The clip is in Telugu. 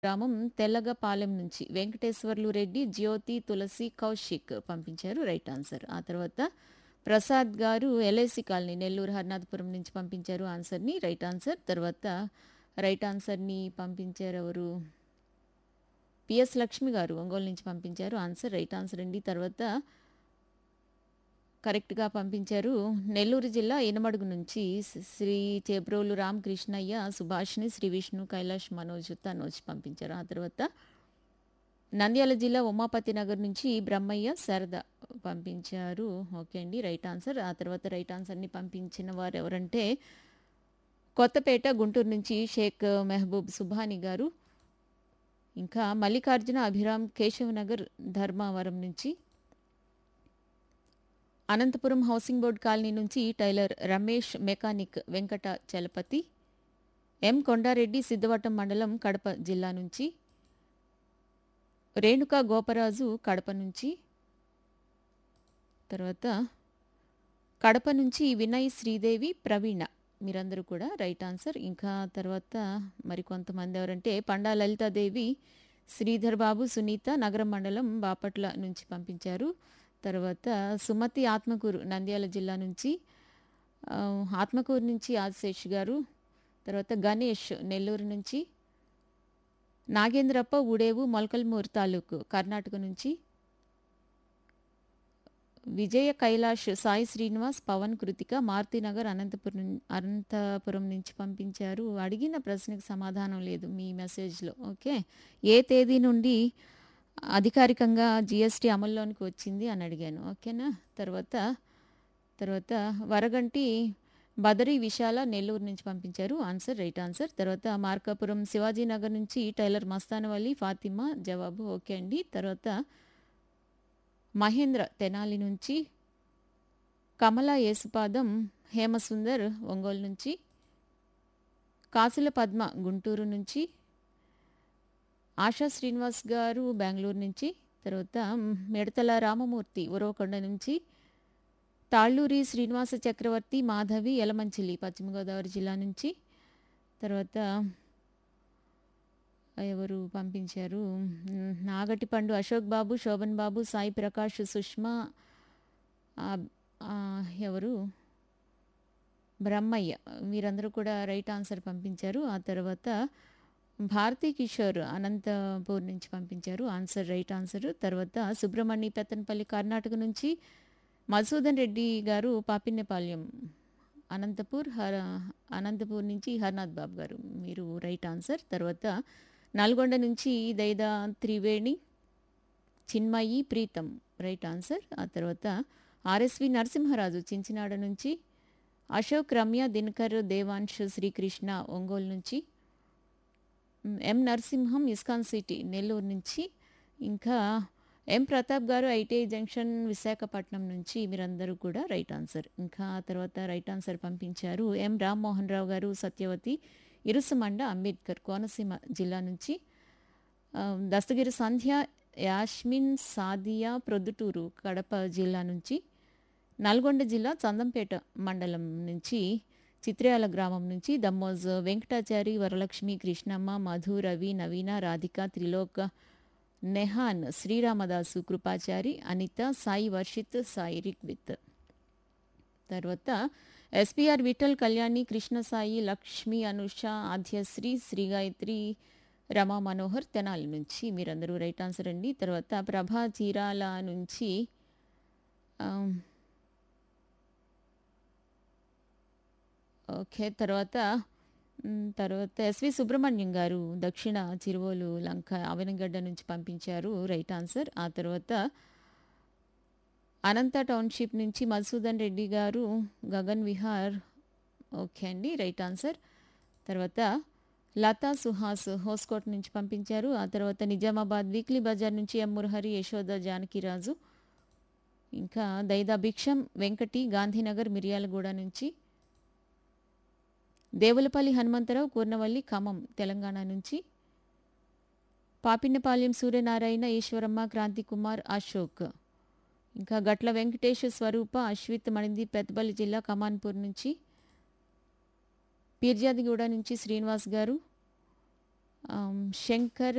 గ్రామం తెల్లగపాలెం నుంచి వెంకటేశ్వర్లు రెడ్డి జ్యోతి తులసి కౌశిక్ పంపించారు రైట్ ఆన్సర్ ఆ తర్వాత ప్రసాద్ గారు ఎల్ఐసి కాలనీ నెల్లూరు హర్నాథపురం నుంచి పంపించారు ఆన్సర్ని రైట్ ఆన్సర్ తర్వాత రైట్ ఆన్సర్ని పంపించారు ఎవరు పిఎస్ లక్ష్మి గారు ఒంగోలు నుంచి పంపించారు ఆన్సర్ రైట్ ఆన్సర్ అండి తర్వాత కరెక్ట్గా పంపించారు నెల్లూరు జిల్లా ఇనమడుగు నుంచి శ్రీ- శ్రీ చేబ్రోలు రామకృష్ణయ్య సుభాష్ని శ్రీ విష్ణు కైలాష్ మనోజ్ తనోజ్ పంపించారు ఆ తర్వాత నంద్యాల జిల్లా ఉమాపతి నగర్ నుంచి బ్రహ్మయ్య శారద పంపించారు ఓకే అండి రైట్ ఆన్సర్ ఆ తర్వాత రైట్ ఆన్సర్ని పంపించిన వారు ఎవరంటే కొత్తపేట గుంటూరు నుంచి షేక్ మెహబూబ్ సుభాని గారు ఇంకా మల్లికార్జున అభిరామ్ కేశవ్ నగర్ ధర్మావరం నుంచి అనంతపురం హౌసింగ్ బోర్డ్ కాలనీ నుంచి tailor Ramesh mechanic Venkata Chalapathi M Kondareddy Siddavatam మండలం కడప జిల్లా నుంచి రేణుకా గోపరాజు కడప నుంచి తర్వాత కడప నుంచి వినయ్ శ్రీదేవి ప్రవీణ మీరందరూ కూడా రైట్ ఆన్సర్ ఇంకా తర్వాత మరికొంతమంది ఎవరంటే పండా లలితాదేవి శ్రీధర్ బాబు సునీత నగరం మండలం బాపట్ల నుంచి పంపించారు తర్వాత సుమతి ఆత్మకూరు నంద్యాల జిల్లా నుంచి ఆ, ఆత్మకూరు నుంచి ఆదిశేష్ గారు తర్వాత గణేష్ నెల్లూరు నుంచి నాగేంద్రప్ప ఉడేవు మొలకల్మూరు తాలూకు కర్ణాటక నుంచి విజయ కైలాష్ సాయి శ్రీనివాస్ పవన్ కృతిక మారుతినగర్ అనంతపురం అనంతపురం నుంచి పంపించారు అడిగిన ప్రశ్నకు సమాధానం లేదు మీ మెసేజ్లో ఓకే ఏ తేదీ నుండి అధికారికంగా జిఎస్టీ అమల్లోనికి వచ్చింది అని అడిగాను ఓకేనా తర్వాత తర్వాత వరగంటి బదరి విశాల నెల్లూరు నుంచి పంపించారు ఆన్సర్ రైట్ ఆన్సర్ తర్వాత మార్కాపురం శివాజీనగర్ నుంచి టైలర్ మస్తానవల్లి ఫాతిమా జవాబు ఓకే అండి తర్వాత మహేంద్ర తెనాలి నుంచి కమల యేసుపాదం హేమసుందర్ ఒంగోలు నుంచి కాసుల పద్మ గుంటూరు నుంచి ఆశా శ్రీనివాస్ గారు బెంగళూరు నుంచి తర్వాత మిడతల రామమూర్తి ఉరవకొండ నుంచి తాళ్ళూరి శ్రీనివాస చక్రవర్తి మాధవి యలమంచిలి పశ్చిమ గోదావరి జిల్లా నుంచి తర్వాత ఎవరు పంపించారు మ్, నాగటిపండు అశోక్ బాబు శోభన్ బాబు సాయి ప్రకాష్ సుష్మా ఆ, ఆ, ఎవరు బ్రహ్మయ్య వీరందరూ కూడా రైట్ ఆన్సర్ పంపించారు ఆ తర్వాత భారతీ కిషోర్ అనంతపూర్ నుంచి పంపించారు ఆన్సర్ రైట్ ఆన్సర్ తర్వాత సుబ్రహ్మణ్య పెత్తనపల్లి కర్ణాటక నుంచి మధుసూదన్ రెడ్డి గారు పాపిన్నపాల్యం అనంతపూర్ హర అనంతపూర్ నుంచి హర్నాథ్ బాబు గారు మీరు రైట్ ఆన్సర్ తర్వాత నల్గొండ నుంచి దైదా త్రివేణి చిన్మయి ప్రీతం రైట్ ఆన్సర్ ఆ తర్వాత ఆర్ఎస్వి నరసింహరాజు చించినాడ నుంచి అశోక్ రమ్య దినకర్ దేవాంశ్ శ్రీకృష్ణ ఒంగోలు నుంచి మ్, M Narasimham ISKCON city Nellore నుంచి ఇంకా ఎం ప్రతాప్ గారు ఐటీఐ జంక్షన్ విశాఖపట్నం నుంచి మీరందరూ కూడా రైట్ ఆన్సర్ ఇంకా ఆ తర్వాత రైట్ ఆన్సర్ పంపించారు ఎం రామ్మోహన్ రావు గారు సత్యవతి ఇరుసుమండ అంబేద్కర్ కోనసీమ జిల్లా నుంచి ఆ, దస్తగిరి సంధ్య యాస్మిన్ సాదియా ప్రొద్దుటూరు కడప జిల్లా నుంచి నల్గొండ జిల్లా చందంపేట మండలం నుంచి చిత్రయాల గ్రామం నుంచి దమ్మోజ్ వెంకటాచారి వరలక్ష్మి కృష్ణమ్మ మధు రవి నవీన రాధిక త్రిలోక నెహాన్ శ్రీరామదాసు కృపాచారి అనిత సాయి వర్షిత్ సాయి రిక్విత్ తర్వాత ఎస్పీఆర్ విఠల్ కళ్యాణి కృష్ణ సాయి లక్ష్మి అనుష ఆద్యశ్రీ శ్రీ గాయత్రి రమా మనోహర్ తెనాలి నుంచి మీరందరూ రైట్ ఆన్సర్ అండి తర్వాత ప్రభా చీరాల నుంచి ఆమ్, ఓకే తర్వాత మ్, తర్వాత ఎస్వి సుబ్రహ్మణ్యం గారు దక్షిణ చిరువోలు లంక అవనగడ్డ నుంచి పంపించారు రైట్ ఆన్సర్ ఆ తర్వాత అనంత టౌన్షిప్ నుంచి మధుసూదన్ రెడ్డి గారు గగన్ విహార్ ఓకే అండి రైట్ ఆన్సర్ తర్వాత లతా సుహాస్ హోస్కోట్ నుంచి పంపించారు ఆ తర్వాత నిజామాబాద్ వీక్లీ బజార్ నుంచి ఎం మురహరి యశోద జానకిరాజు ఇంకా దైదా భిక్షం వెంకటి గాంధీనగర్ మిర్యాలగూడ నుంచి దేవులపల్లి హనుమంతరావు కూర్నవల్లి ఖమ్మం తెలంగాణ నుంచి పాపిన్నపాలెం సూర్యనారాయణ ఈశ్వరమ్మ క్రాంతి కుమార్ అశోక్ ఇంకా గట్ల వెంకటేష్ స్వరూప అశ్విత్ మణిది పెద్దపల్లి జిల్లా కమాన్పూర్ నుంచి పీర్జాదిగూడ నుంచి శ్రీనివాస్ గారు ఆమ్, శంకర్